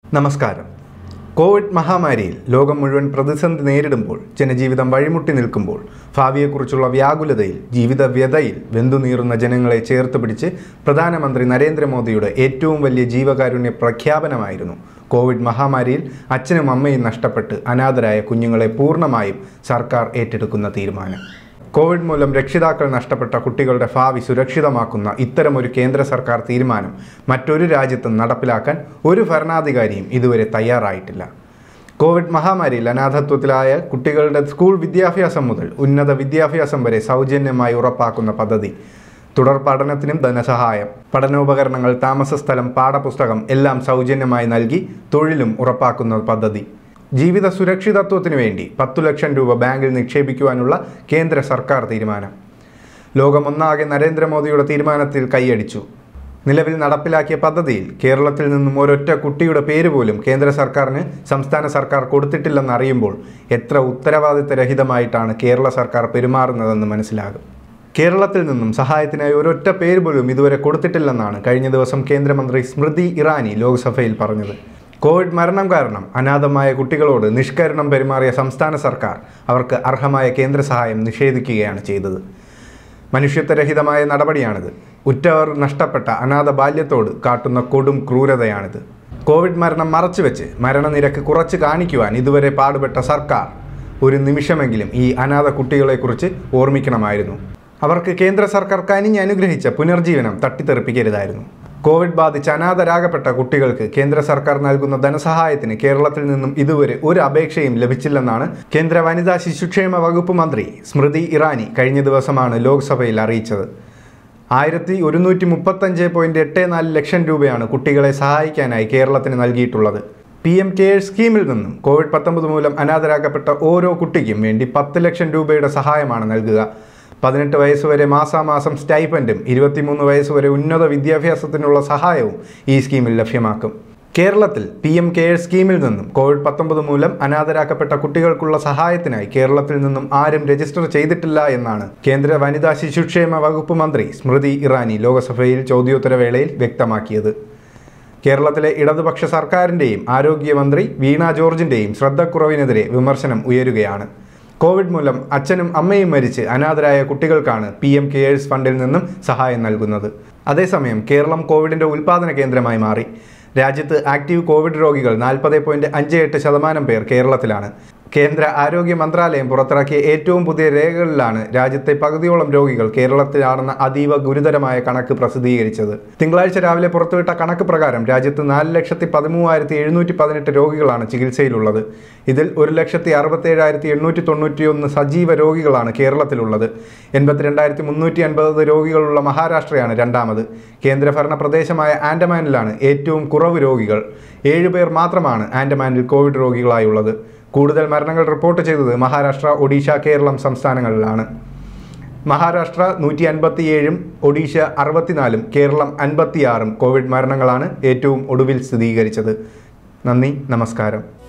നമസ്കാരം കോവിഡ് മഹാമാരിയിൽ ലോകം മുഴുവൻ പ്രതിസന്ധി നേരിടുമ്പോൾ ജനജീവിതം വഴിമുട്ടി നിൽക്കുമ്പോൾ ഭാവിയെക്കുറിച്ചുള്ള വ്യാകുലതയിൽ ജീവിത വ്യതയിൽ വെന്തുനീറുന്ന ജനങ്ങളെ ചേർത്ത് പിടിച്ച് പ്രധാനമന്ത്രി നരേന്ദ്രമോദിയുടെ ഏറ്റവും വലിയ ജീവകാരുണ്യ പ്രഖ്യാപനമായിരുന്നു കോവിഡ് മഹാമാരിയിൽ അച്ഛനും അമ്മയും നഷ്ടപ്പെട്ട് അനാഥരായ കുഞ്ഞുങ്ങളെ പൂർണ്ണമായും സർക്കാർ ഏറ്റെടുക്കുന്ന തീരുമാനം കോവിഡ് മൂലം രക്ഷിതാക്കൾ നഷ്ടപ്പെട്ട കുട്ടികളുടെ ഭാവി സുരക്ഷിതമാക്കുന്ന ഇത്തരമൊരു കേന്ദ്ര സർക്കാർ തീരുമാനം മറ്റൊരു രാജ്യത്തും നടപ്പിലാക്കാൻ ഒരു ഭരണാധികാരിയും ഇതുവരെ തയ്യാറായിട്ടില്ല കോവിഡ് മഹാമാരിയിൽ അനാഥത്വത്തിലായ കുട്ടികളുടെ സ്കൂൾ വിദ്യാഭ്യാസം മുതൽ ഉന്നത വിദ്യാഭ്യാസം വരെ സൗജന്യമായി ഉറപ്പാക്കുന്ന പദ്ധതി തുടർ പഠനത്തിനും ധനസഹായം പഠനോപകരണങ്ങൾ താമസസ്ഥലം പാഠപുസ്തകം എല്ലാം സൗജന്യമായി നൽകി തൊഴിലും ഉറപ്പാക്കുന്ന പദ്ധതി ജീവിത സുരക്ഷിതത്വത്തിനു വേണ്ടി പത്തു ലക്ഷം രൂപ ബാങ്കിൽ നിക്ഷേപിക്കുവാനുള്ള കേന്ദ്ര സർക്കാർ തീരുമാനം ലോകമൊന്നാകെ നരേന്ദ്രമോദിയുടെ തീരുമാനത്തിൽ കൈയടിച്ചു നിലവിൽ നടപ്പിലാക്കിയ പദ്ധതിയിൽ കേരളത്തിൽ നിന്നും ഒരൊറ്റ കുട്ടിയുടെ പേര് പോലും കേന്ദ്ര സർക്കാരിന് സംസ്ഥാന സർക്കാർ കൊടുത്തിട്ടില്ലെന്ന് അറിയുമ്പോൾ എത്ര ഉത്തരവാദിത്തരഹിതമായിട്ടാണ് കേരള സർക്കാർ പെരുമാറുന്നതെന്ന് മനസ്സിലാകും കേരളത്തിൽ നിന്നും സഹായത്തിനായി ഒരൊറ്റ പേര് പോലും ഇതുവരെ കൊടുത്തിട്ടില്ലെന്നാണ് കഴിഞ്ഞ ദിവസം കേന്ദ്രമന്ത്രി സ്മൃതി ഇറാനി ലോക്സഭയിൽ പറഞ്ഞത് കോവിഡ് മരണം കാരണം അനാഥമായ കുട്ടികളോട് നിഷ്കരണം പെരുമാറിയ സംസ്ഥാന സർക്കാർ അവർക്ക് അർഹമായ കേന്ദ്ര സഹായം നിഷേധിക്കുകയാണ് ചെയ്തത് മനുഷ്യത്വരഹിതമായ നടപടിയാണിത് ഉറ്റവർ നഷ്ടപ്പെട്ട അനാഥ ബാല്യത്തോട് കാട്ടുന്ന കൊടും ക്രൂരതയാണിത് കോവിഡ് മരണം മറച്ചുവെച്ച് മരണനിരക്ക് കുറച്ച് കാണിക്കുവാൻ ഇതുവരെ പാടുപെട്ട സർക്കാർ ഒരു നിമിഷമെങ്കിലും ഈ അനാഥ കുട്ടികളെക്കുറിച്ച് ഓർമ്മിക്കണമായിരുന്നു അവർക്ക് കേന്ദ്ര സർക്കാർ കനിഞ്ഞ് അനുഗ്രഹിച്ച പുനർജീവനം തട്ടിത്തെറിപ്പിക്കരുതായിരുന്നു കോവിഡ് ബാധിച്ച് അനാഥരാകപ്പെട്ട കുട്ടികൾക്ക് കേന്ദ്ര സർക്കാർ നൽകുന്ന ധനസഹായത്തിന് കേരളത്തിൽ നിന്നും ഇതുവരെ ഒരു അപേക്ഷയും ലഭിച്ചില്ലെന്നാണ് കേന്ദ്ര വനിതാ ശിശുക്ഷേമ വകുപ്പ് മന്ത്രി സ്മൃതി ഇറാനി കഴിഞ്ഞ ദിവസമാണ് ലോക്സഭയിൽ അറിയിച്ചത് ആയിരത്തി ഒരുന്നൂറ്റി മുപ്പത്തഞ്ച് പോയിന്റ് എട്ട് നാല് ലക്ഷം രൂപയാണ് കുട്ടികളെ സഹായിക്കാനായി കേരളത്തിന് നൽകിയിട്ടുള്ളത് പി എം കെയർ സ്കീമിൽ നിന്നും കോവിഡ് പത്തൊമ്പത് മൂലം അനാഥരാക്കപ്പെട്ട ഓരോ കുട്ടിക്കും വേണ്ടി പത്ത് ലക്ഷം രൂപയുടെ സഹായമാണ് നൽകുക പതിനെട്ട് വയസ്സ് വരെ മാസാമാസം സ്റ്റൈപ്പൻറ്റും ഇരുപത്തിമൂന്ന് വയസ്സ് വരെ ഉന്നത വിദ്യാഭ്യാസത്തിനുള്ള സഹായവും ഈ സ്കീമിൽ ലഭ്യമാക്കും കേരളത്തിൽ പി എം കെയർ സ്കീമിൽ നിന്നും കോവിഡ് പത്തൊമ്പത് മൂലം അനാഥരാക്കപ്പെട്ട കുട്ടികൾക്കുള്ള സഹായത്തിനായി കേരളത്തിൽ നിന്നും ആരും രജിസ്റ്റർ ചെയ്തിട്ടില്ല എന്നാണ് കേന്ദ്ര വനിതാ ശിശുക്ഷേമ വകുപ്പ് മന്ത്രി സ്മൃതി ഇറാനി ലോക്സഭയിൽ ചോദ്യോത്തരവേളയിൽ വ്യക്തമാക്കിയത് കേരളത്തിലെ ഇടതുപക്ഷ സർക്കാരിൻ്റെയും ആരോഗ്യമന്ത്രി വീണ ജോർജിൻ്റെയും ശ്രദ്ധക്കുറവിനെതിരെ വിമർശനം ഉയരുകയാണ് കോവിഡ് മൂലം അച്ഛനും അമ്മയും മരിച്ച് അനാഥരായ കുട്ടികൾക്കാണ് പി എം കെയേഴ്സ് ഫണ്ടിൽ നിന്നും സഹായം നൽകുന്നത് അതേസമയം കേരളം കോവിഡിൻ്റെ ഉൽപ്പാദന കേന്ദ്രമായി മാറി രാജ്യത്ത് ആക്റ്റീവ് കോവിഡ് രോഗികൾ നാൽപ്പത് പോയിൻറ്റ് അഞ്ച് എട്ട് ശതമാനം പേർ കേരളത്തിലാണ് കേന്ദ്ര ആരോഗ്യ മന്ത്രാലയം പുറത്തിറക്കിയ ഏറ്റവും പുതിയ രേഖകളിലാണ് രാജ്യത്തെ പകുതിയോളം രോഗികൾ കേരളത്തിലാണെന്ന അതീവ ഗുരുതരമായ കണക്ക് പ്രസിദ്ധീകരിച്ചത് തിങ്കളാഴ്ച രാവിലെ പുറത്തുവിട്ട കണക്ക് പ്രകാരം രാജ്യത്ത് നാല് ലക്ഷത്തി പതിമൂവായിരത്തി എഴുന്നൂറ്റി പതിനെട്ട് രോഗികളാണ് ചികിത്സയിലുള്ളത് ഇതിൽ ഒരു ലക്ഷത്തി അറുപത്തേഴായിരത്തി എണ്ണൂറ്റി തൊണ്ണൂറ്റിയൊന്ന് സജീവ രോഗികളാണ് കേരളത്തിലുള്ളത് എൺപത്തിരണ്ടായിരത്തി മുന്നൂറ്റി അൻപത് രോഗികളുള്ള മഹാരാഷ്ട്രയാണ് രണ്ടാമത് കേന്ദ്രഭരണ പ്രദേശമായ ആൻഡമാനിലാണ് ഏറ്റവും കുറവ് രോഗികൾ ഏഴുപേർ മാത്രമാണ് ആൻഡമാനിൽ കോവിഡ് രോഗികളായുള്ളത് കൂടുതൽ മരണങ്ങൾ റിപ്പോർട്ട് ചെയ്തത് മഹാരാഷ്ട്ര ഒഡീഷ കേരളം സംസ്ഥാനങ്ങളിലാണ് മഹാരാഷ്ട്ര നൂറ്റി അൻപത്തിയേഴും ഒഡീഷ അറുപത്തിനാലും കേരളം അൻപത്തിയാറും കോവിഡ് മരണങ്ങളാണ് ഏറ്റവും ഒടുവിൽ സ്ഥിരീകരിച്ചത് നന്ദി നമസ്കാരം